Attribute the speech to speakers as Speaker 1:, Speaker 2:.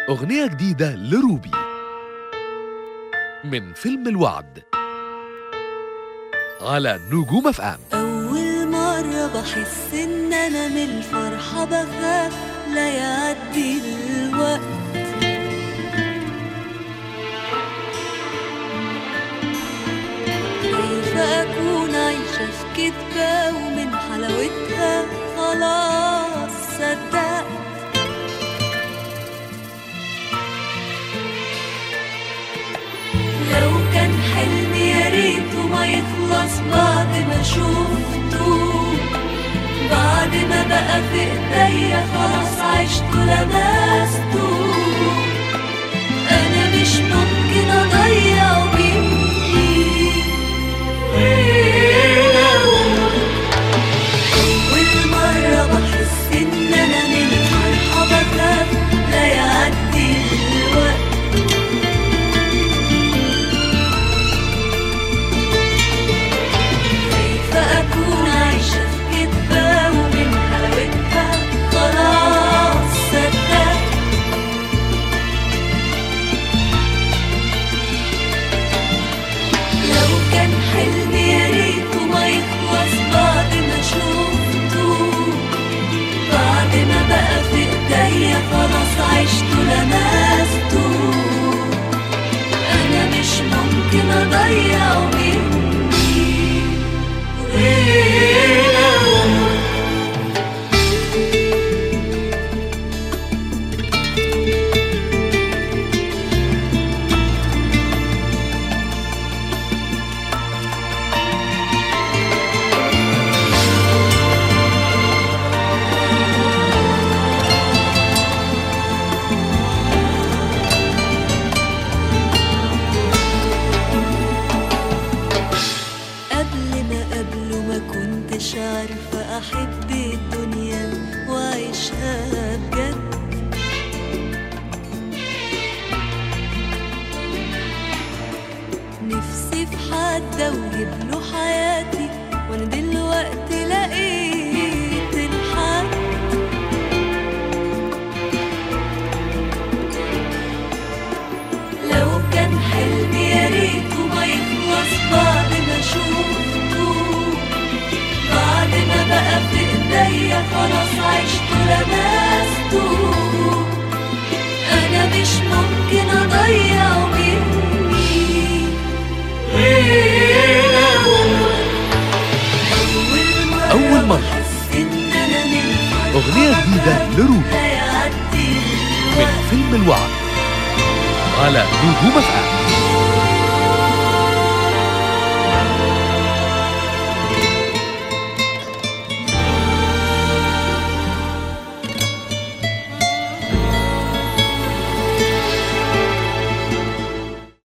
Speaker 1: أغنية جديدة لروبي من فيلم الوعد على نجوم اف ام
Speaker 2: أول مرة بحس إن أنا من الفرحة بخاف لا يعدي الوقت خايفة أكون عايشة في كدبة ومن حلاوتها خلاص صدقت لو كان حلمي يا ريته ما يخلص بعد ما شفته بعد ما بقى في ايديا خلاص عشته لمسته انا مش ممكن اضيع مني اول مرة بحس ان انا من الفرحة بخاف لا يعدي الوقت خايفة أكون عايشة في كدبة ومن حلاوتها خلاص صدقت لو كان حلمي يا ريته ما يخلص بعد ما شفته بعد ما بقى في ايديا خلاص عشته لمسته أنا مش ممكن أضيع مني غيره قبل ما قبله ما كنتش عارفة أحب الدنيا وأعيشها بجد نفسي في حد أوهب له حياتي وأنا دلوقتي لقيت الحد لو كان حلمي يا ريته ما يخلص بعد ما شفته بعد ما بقى في ايديا خلاص عشته لمسته انا مش ممكن اضيع مني غيره
Speaker 1: أول مرة
Speaker 2: بحس إن أنا من
Speaker 1: أغنية جديدة لروبي
Speaker 2: لا يعدي
Speaker 1: من
Speaker 2: الوقت
Speaker 1: فيلم الوعد على نجوم اف ام